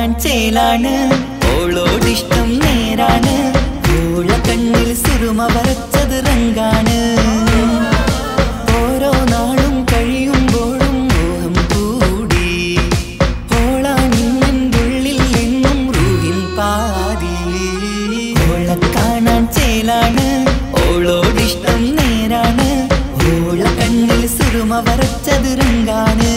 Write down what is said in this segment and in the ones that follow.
കാണാൻ ചേലാണ് ഓളോടിഷ്ടം നേരാണ് ഓള കണ്ണിൽ സുറുമ വരച്ചത് റങ്കാണ് ഓരോ നാളും കഴിയുമ്പോഴും മോഹം കൂടി ഓളാണിന്നുള്ളിൽ എന്നും റൂഹിൻ പാതി ഓളെ കാണാൻ ചേലാണ് ഓളോടിഷ്ടം നേരാണ് ഓള കണ്ണിൽ സുറുമ വരച്ചത് റങ്കാണ്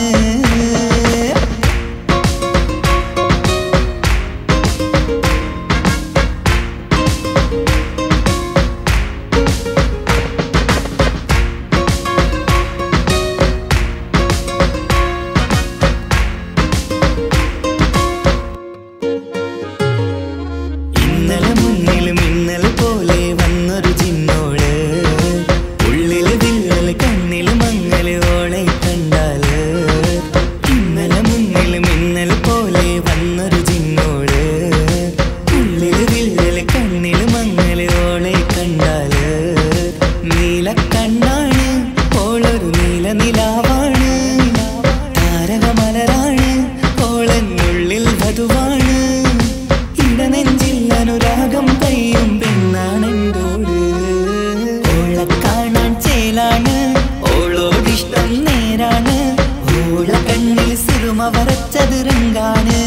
ഇന്നലെ മുന്നിൽ മിന്നൽ പോലെ വന്നൊരു ചിന്നോള് ഉള്ളില് വില്ലൽ കണ്ണിൽ മങ്ങൽ ഓളെ കണ്ടാല് ഇന്നലെ മുന്നിൽ മിന്നൽ പോലെ വന്നൊരു ചിന്നോള് ഉള്ളില് വില്ലൽ കണ്ണിൽ മങ്ങൽ ഓളെ കണ്ടാല് നീല കണ്ണാണ് ഓളൊരു നീല നിലാവാണ് താരകമലരാണ് ഓളെന്നുള്ളിൽ വധുവാണ് ഇടനെഞ്ചിൽ അനുരാഗം പെയ്യും പെണ്ണാണെന്തോട് ഓളെ കാണാൻ ചേലാണ് ഓളോടിഷ്ടം നേരാണ് ഓള കണ്ണിൽ സിറുമ വരച്ചത് രംഗാണ്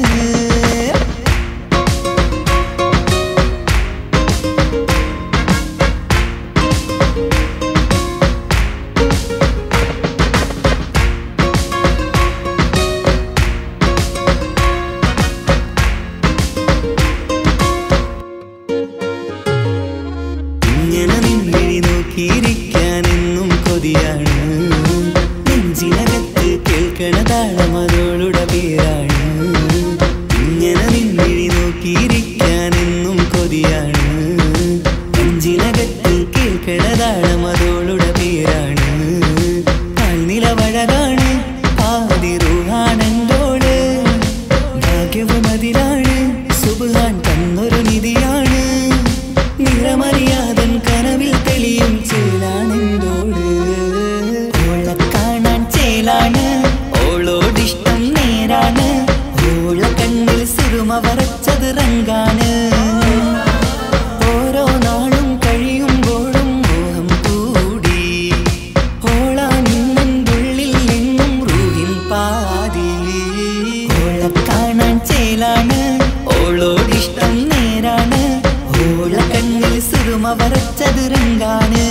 ഇങ്ങനെ നിന്നിഴി നോക്കിയിരിക്കാൻ എന്നും കൊതിയാണ് നെഞ്ചിനകത്ത് കേൾക്കണ താളം അതോളുടെ പേരാണ് ഇങ്ങനെ നിന്നിഴി നോക്കിയിരിക്കാൻ എന്നും കൊതിയാണ് നെഞ്ചിനകത്ത് കേൾക്കണ താളം അതോളുടെ പേരാണ് കാൽനിലവഴകാണ് പാതി റൂഹാണെന്തോട് ഭാഗ്യവും അതിലാണ് സുബാൻ തന്നൊരു നിധിയാണ് നിറമറിയാതൻ കനവിൽ തെളിയും ചേലാണെന്തോട് ഓളെ കാണാൻ ചേലാണ് ഓളോടിഷ്ടം നേരാണ് ഓള കണ്ണിൽ സിറുമ വരച്ചത് റങ്കാണ് ഓരോ നാളും കഴിയുമ്പോഴും മോഹം കൂടി ഓളാണിന്നുള്ളിൽ എന്നും റൂഹിൻ പാതി ഓളെ കാണാൻ ചേലാണ് ഓളോടിഷ്ടം നേരാണ് ഓള കണ്ണിൽ സുറുമ വരച്ചത് രംഗാണ്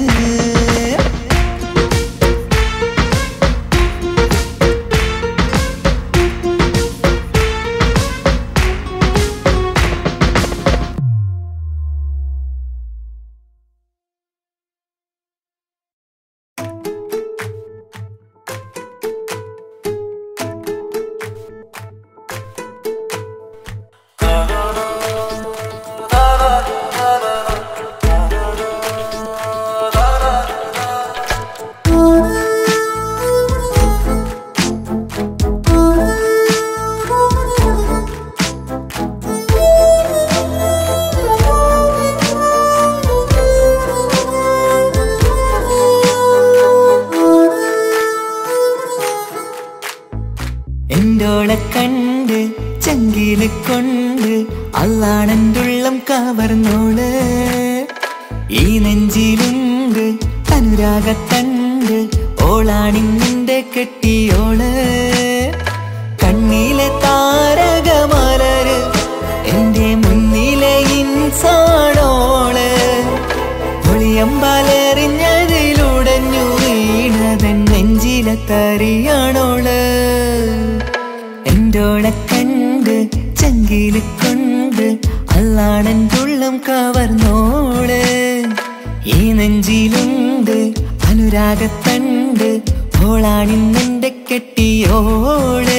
എന്തോളെ കണ്ട് ചങ്കില് കൊണ്ട് അള്ളാണെന്തുള്ളം കവർന്നോള് ഈ നെഞ്ചിലുണ്ട് അനുരാഗത്തണ്ട് ഓളാണിന്നിന്റെ കെട്ടിയോള് കണ്ണിലെ താരകമലര് എന്റെ മുന്നിലെ ഇൻസാണോള് ഒളിയമ്പാലെറിഞ്ഞതിലുടഞ്ഞു വീണതൻ നെഞ്ചിലെ തറിയാണോള് എന്തോളെ കണ്ട് ചങ്കില് കൊണ്ട് അള്ളാണൻ തുള്ളം കവർന്നോള് ഈ നെഞ്ചിലുണ്ട് അനുരാഗത്തണ്ട് ഓളാണിന്നെന്റെ കെട്ടിയോള്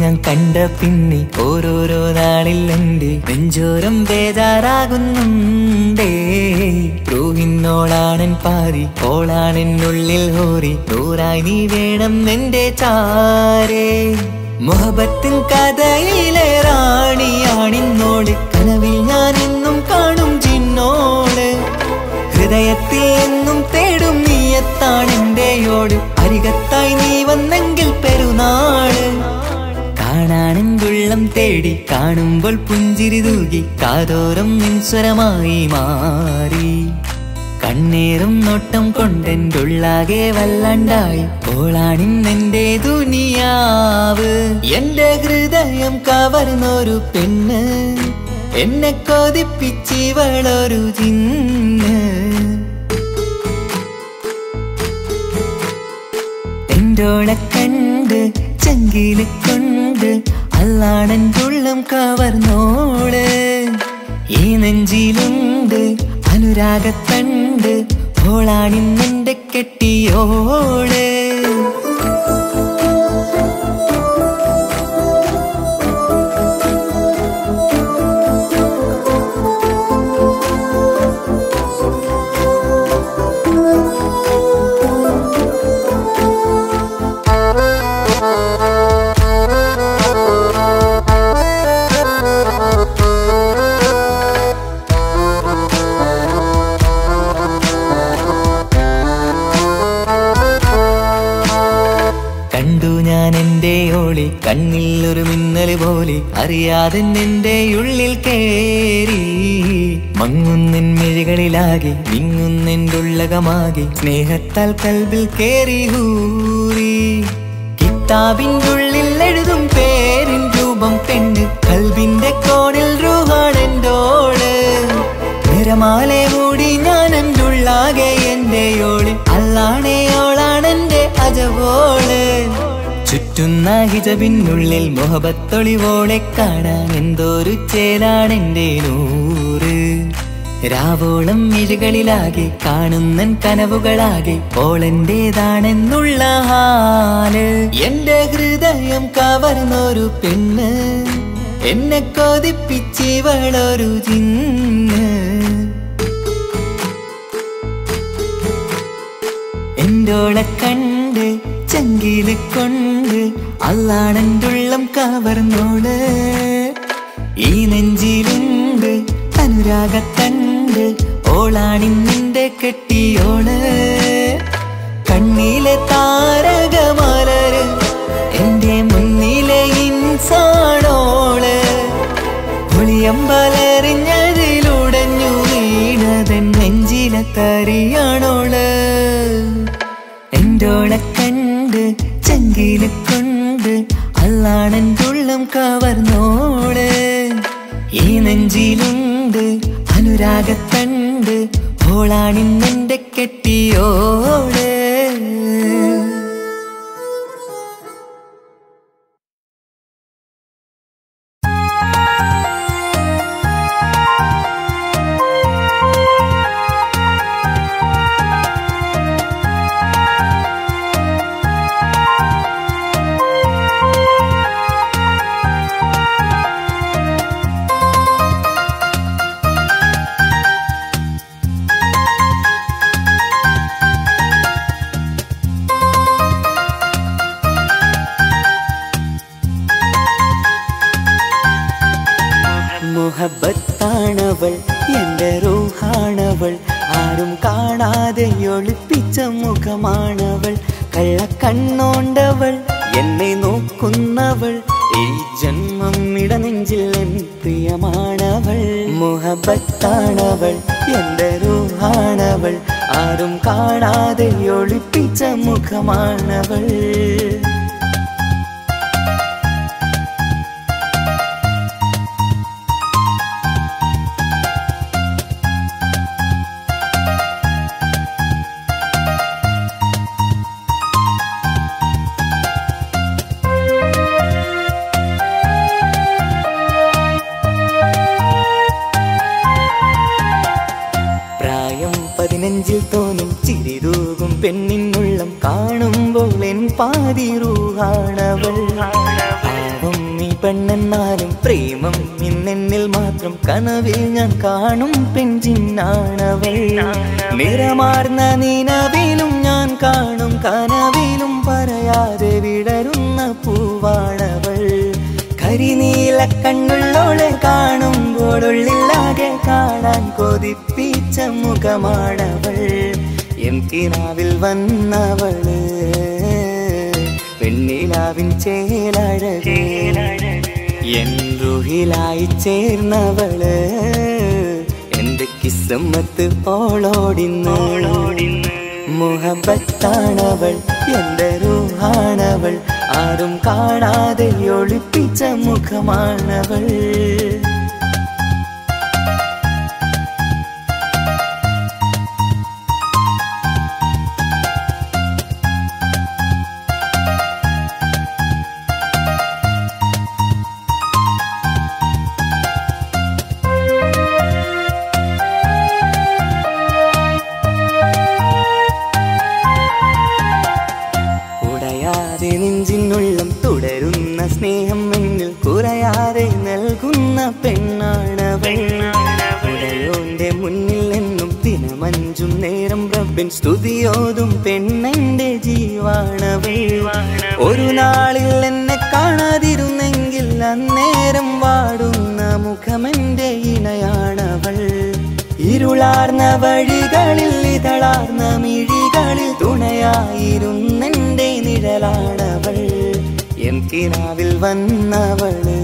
ഞാൻ കണ്ട പിന്നെ ഓരോരോ നാളിൽ എന്റെ നെഞ്ചോരം ബേജാറാകുന്നുണ്ടേ റൂഹിന്നോളാണൻ പാതി ഓളാണെന്നുള്ളിൽ ഹോറി നൂറായി നീ വേണം എന്റെ ചാരേ മുഹബത്തിൻ കഥയിലെ റാണിയാണിന്നോട് കനവിൽ ഞാൻ എന്നും കാണും ജിന്നോട് ഹൃദയത്തിൽ എന്നും തേടും നീയത്താണെന്റെയോട് അരികത്തായി നീ വന്നെങ്കിൽ പെരുന്നാള് കാണാനെന്തുള്ളം തേടി കാണുമ്പോൾ പുഞ്ചിരി തൂകി കാതോരം നിൻസ്വരമായി മാറി കണ്ണേറും നോട്ടം കൊണ്ടെന്തുള്ളാകെ വല്ലാണ്ടായി ഓളാണിന്നെന്റെ ദുനിയാവ് എന്റെ ഹൃദയം കവർന്നൊരു പെണ്ണ് എന്നെ കൊതിപ്പിച്ചിവളൊരു ചിന്ന് എന്തോളെ കണ്ട് ചങ്കില് കൊണ്ട് അല്ലാണെൻ്റെ ഉള്ളം കവർന്നോള് ഈ നെഞ്ചിലുണ്ട് അനുരാഗത്തണ്ട് ഓളാണിന്നെന്റെ കെട്ടിയോള് കണ്ടു ഞാൻ എന്റെ ഓളി കണ്ണിൽ ഒരു മിന്നൽ പോലെ അറിയാതെ എന്റെ ഉള്ളിൽ കേറി മങ്ങുന്നിൻ മിഴികളിലാകെ വിങ്ങുന്നെൻ്റെ ഉള്ളകമാകെ സ്നേഹത്താൽ കൽബിൽ കേറി ഹൂറി കിതാബിൻ്റെ ഉള്ളിൽ എഴുതും പേരിൻ രൂപം പെണ്ണ് കൽബിന്റെ കോണിൽ റൂഹാണെൻ്റോള് നിരമാലെ മൂടി ഞാൻ എൻ്റെ ഉള്ളാകെ എൻ്റെ ഓളി അല്ലാണേ ഓളാണെന്റെ അജവോള് ചുറ്റുന്ന ഹിജബിനുള്ളിൽ മുഹബത്തൊളിവോളെ കാണാൻ എന്തോരു ചേലാണെന്റെ നൂറ് രാവോളം മിഴികളിലാകെ കാണുന്നൻ കനവുകളാകെ ഓളെന്റേതാണെന്നുള്ള ഹാല് എന്റെ ഹൃദയം കവർന്നൊരു പെണ്ണ് എന്നെ കൊതിപ്പിച്ചിവളൊരു ചിന്ന് എന്തോളെ കണ്ട് ചങ്കില് കൊണ്ട് അല്ലാണെന്തുള്ളം കവർന്നോള് ഈ നെഞ്ചിലുണ്ട് അനുരാഗത്തണ്ട് ഓളാണിന്നിന്റെ കെട്ടിയോള് കണ്ണിലെ താരകമലര് എന്റെ മുന്നിലെ ഇൻസാണോള് ഒളിയമ്പലറിഞ്ഞതിലുടഞ്ഞു വീണതൻ നെഞ്ചിലെ തറിയാണോള് എന്തോളെ കണ്ട് ചങ്കില് കൊണ്ട് അല്ലാണെന്തുള്ളം കവർന്നോള് ഈ നെഞ്ചിലുണ്ട് അനുരാഗത്തണ്ട് ഓളാണിന്നെന്റെ കെട്ടിയോള് മുഹബത്താണവൾ എന്റെ റൂഹാണവൾ ആരും കാണാതെ ഒളിപ്പിച്ച മുഖമാണവൾ കള്ളക്കണ്ണോണ്ടവൾ എന്നെ നോക്കുന്നവൾ ഈ ജന്മം ഇടനെഞ്ചിൽ എൻ പ്രിയമാണവൾ മുഹബത്താണവൾ എന്റെ റൂഹാണവൾ ആരും കാണാതെ ഒളിപ്പിച്ച മുഖമാണവൾ പ്രായം പതിനഞ്ചിൽ തോന്നും ചിരിതൂകും പെണ്ണിനുള്ളം കാണുമ്പോൾ എൻ പാതി റൂഹാണവൾ പാവം പെണ്ണെന്നാലും പ്രേമം ഇന്നെന്നിൽ മാത്രം കനവിൽ ഞാൻ കാണും പെഞ്ചിന്നാണവൾ നിറമാർന്ന നിലവിലും ഞാൻ കാണും കനവിലും പറയാതെ വിടരുന്ന പൂവാണവൾ കരിനീല കണ്ണുള്ളോളെ കാണുമ്പോഴുള്ളിലാകെ കാണാൻ കൊതിപ്പിച്ച മുഖമാണവൾ എൻ കിനാവിൽ വന്നവള് പെണ്ണിലാവിൻ ചേലഴകേ എൻ റുഹിലായി ചേർന്നവള് എന്റെ കിസ്സമ്മത്ത് ഓളോടിന്നോളോടിന്ന് മുഹബത്താണവൾ എന്റെ റൂഹാണവൾ ആരും കാണാതെ ഒളിപ്പിച്ച മുഖമാണവൾ ഉടയാതെ നെഞ്ചിനുള്ളം തുടരുന്ന സ്നേഹം എന്നിൽ കുറയാതെ നൽകുന്ന പെണ്ണാണവൾ ഉടയോന്റെ മുന്നിൽ എന്നും ദിനമഞ്ചും നേരം റബ്ബിൻ സ്തുതിയോതും പെണ്ണെന്റെ ജീവാണവൾ ഒരു നാളിൽ എന്നെ കാണാതിരുന്നെങ്കിൽ അന്നേരം വാടുന്ന മുഖമെന്റെ ഇണയാണവൾ ഇരുളാർന്ന വഴികളിൽ ഇതളാർന്ന മിഴികളിൽ തുണയായിരുന്നെന്റെ നിഴലാണവൾ എൻ കിനാവിൽ വന്നവള്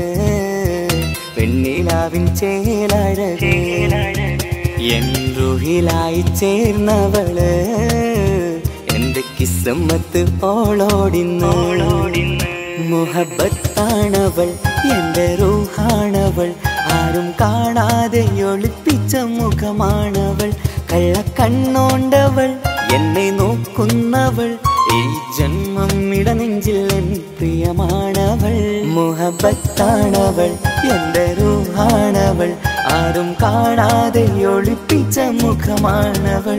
പെണ്ണിലാവിൻ ചേലഴകേ എൻ റുഹിലായി ചേർന്നവള് എന്റെ കിസ്സമ്മത്ത് ഓളോടിന്നോളോടിന്ന് മുഹബത്താണവൾ എന്റെ റൂഹാണവൾ ആരും കാണാതെ ഒളിപ്പിച്ച മുഖമാണവൾ കള്ളക്കണ്ണോണ്ടവൾ എന്നെ നോക്കുന്നവൾ ഈ ജന്മം ഇടനെഞ്ചിൽ എൻ പ്രിയമാണവൾ മുഹബത്താണവൾ എന്റെ റൂഹാണവൾ ആരും കാണാതെ ഒളിപ്പിച്ച മുഖമാണവൾ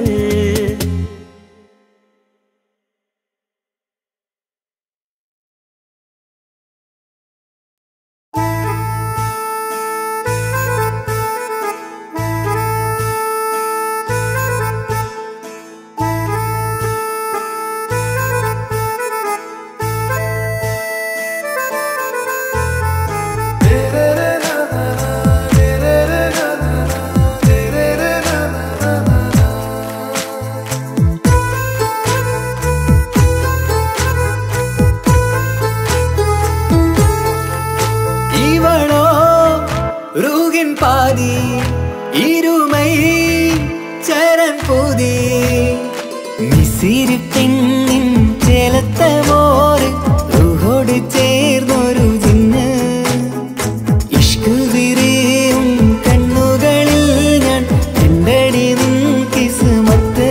இவளோ ரூகின் பாதி இருமை சரண் பூதி മിസിരി പെണ്ണിൻ ചേലത്തെ മോര് റൂഹോട് ചേർന്നൊരു ജിന്ന് ഇഷ്ക് വിരിയും കണ്ണുകളിൽ ഞാൻ കണ്ടടി നിൻ കിസ്മത്ത്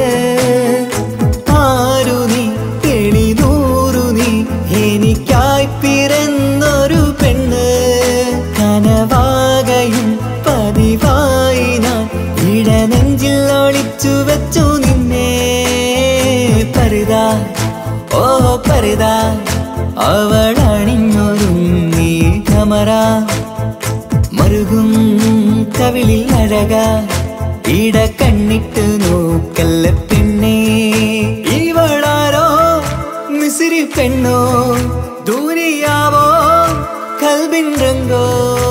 ആരു നീ എളിനൂറു നീ എനിക്കായി പിറന്നൊരു പെണ്ണ് കനവാകയും പതിവായി ഞാൻ ഇടനെഞ്ചിൽ ഒളിച്ചു വെച്ചു നിന്നെ പരിതാ ഓ പരിതാ അവളണിഞ്ഞൊരുങ്ങി കമറ മറുകും കവിളിൽ അഴക ഇട കണ്ണിട്ട് നോക്കല്ല പെണ്ണേ ഇവളാരോ മിസിരി പെണ്ണോ ദൂരിയാവോ കൽബിൻ രംഗോ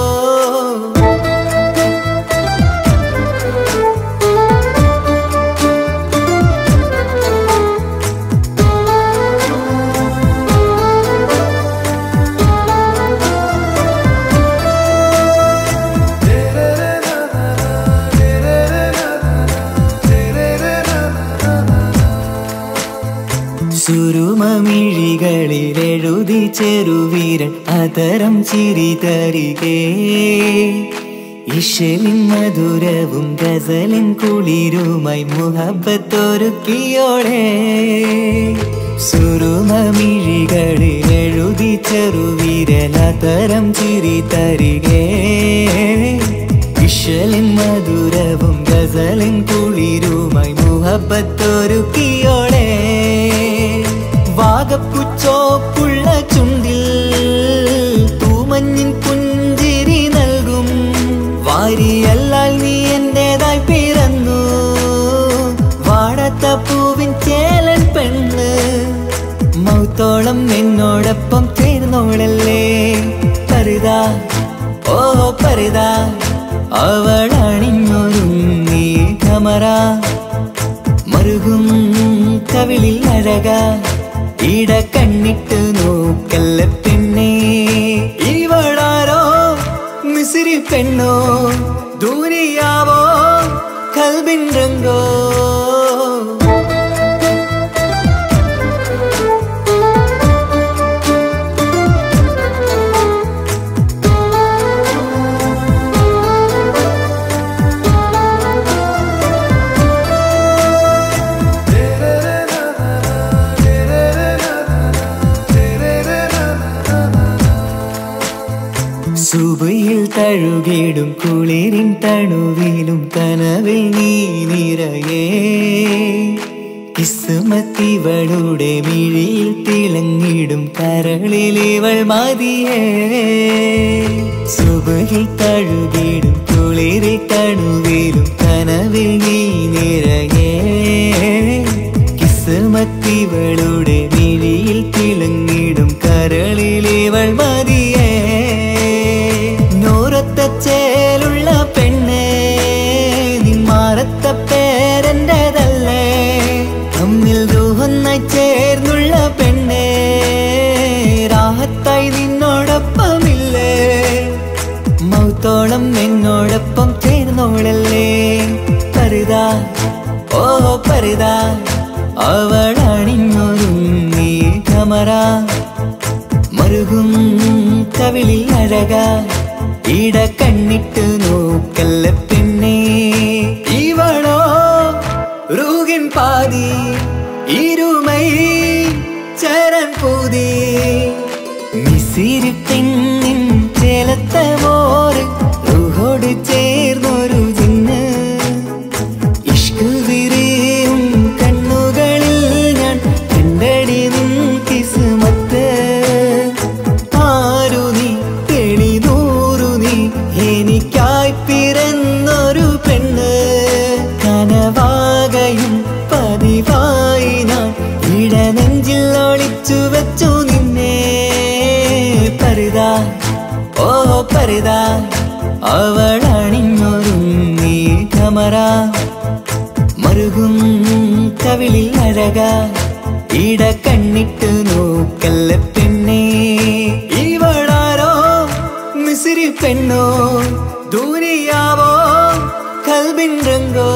സുരുമമിഴികളിൽ എഴുതി ചെറുവീരൻ അതരം ചിരി തരികേ ഇഷലിൻ മധുരവും ഗസലിൻ കുളിരുമായി മുഹബത്തൊരുക്കിയോടെ സുരുമമിഴികളിൽ എഴുതി ചെറുവീരൻ അതരം ചിരി തരികേ ഇഷലിൻ മധുരവും ഗസലിൻ കുളിരുമായി മുഹബത്തൊരുക്കിയോടെ വാഗപ്പുച്ചോപ്പുള്ള ചുണ്ടിൽ തൂമഞ്ഞ എന്നോടൊപ്പം ചേർന്നോളല്ലേ പരിതാ ഓ പരിതാ അവളണിഞ്ഞൊരുങ്ങി കമറ മറുകും കവിളിൽ അഴക ഇട കണ്ണിട്ട് നോക്കല്ല പെണ്ണേ ഇവളാരോ മിസിരി പെണ്ണോ ദൂരിയാവോ കൽബിൻ രംഗോ സുബയിൽ തഴുകിടും കുളിരിൻ തണുവിലും കനവിൽ നീ നിറയേ കിസ്മത്തിവളുടെ മിഴിയിൽ തിളങ്ങിടും കരളിലിവൾ മതിയേ സുബയിൽ തഴുകിടും കുളിരിൽ തണുവിലും കനവിൽ നീ നിറയേ കിസ്മത്തിവളുടെ മിഴിയിൽ തിളങ്ങിടും കരളിലിവൾ മതിയേ നൂറത്ത ചേലുള്ള പെണ്ണ് നിന്മാറത്ത പേരെൻ്റെതല്ലേ തമ്മിൽ ദൂഹന്നായി ചേർന്നുള്ള പെണ്ണ് രാഹത്തായി നിന്നോടൊപ്പമില്ലേ മൗത്തോളം എന്നോടൊപ്പം ചേർന്നോളല്ലേ പരിതാ ഓ പരിതാ അവളണിഞ്ഞൊരുങ്ങി കമറ മറുകും കവിളിൽ അഴക ഇട കണ്ണിട്ട് നോക്കല്ല പെണ്ണേ ഇവളോ റൂകിൻ പാതി ഇരുമൈ ചരൻ പൂതി മിസിരി പെണ്ണിൻ ചേലത്തെ മോറ് റൂഹോട് ചേർന്നൊരു ജിന്ന് ഇഷ്ക് വിരിയും കണ്ണുകളിൽ ഞാൻ കണ്ടടി നിൻ കിസ്മത്ത് ആരു നീ തെളിനൂറു നീ എനിക്കായി പിറന്നൊരു പെണ്ണ് കനവാകയും പതിവായി ഞാൻ ഇടനെഞ്ചിൽ ഒളിച്ചു വെച്ചു നിന്നെ പരിതാ ഓ പരിതാ അവളണിഞ്ഞൊരുങ്ങി കമറ മറുകും കവിളിൽ അഴക ഇട കണ്ണിട്ട് നോക്കല്ല പെണ്ണേ ഇവളാരോ മിസിരി പെണ്ണോ ദൂരിയാവോ കൽബിൻ രംഗോ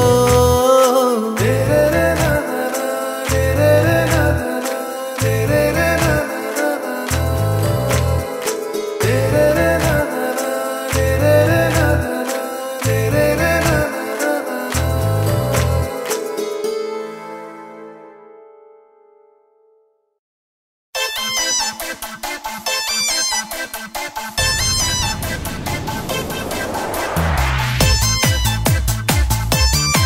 ും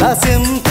ഹാസ്യം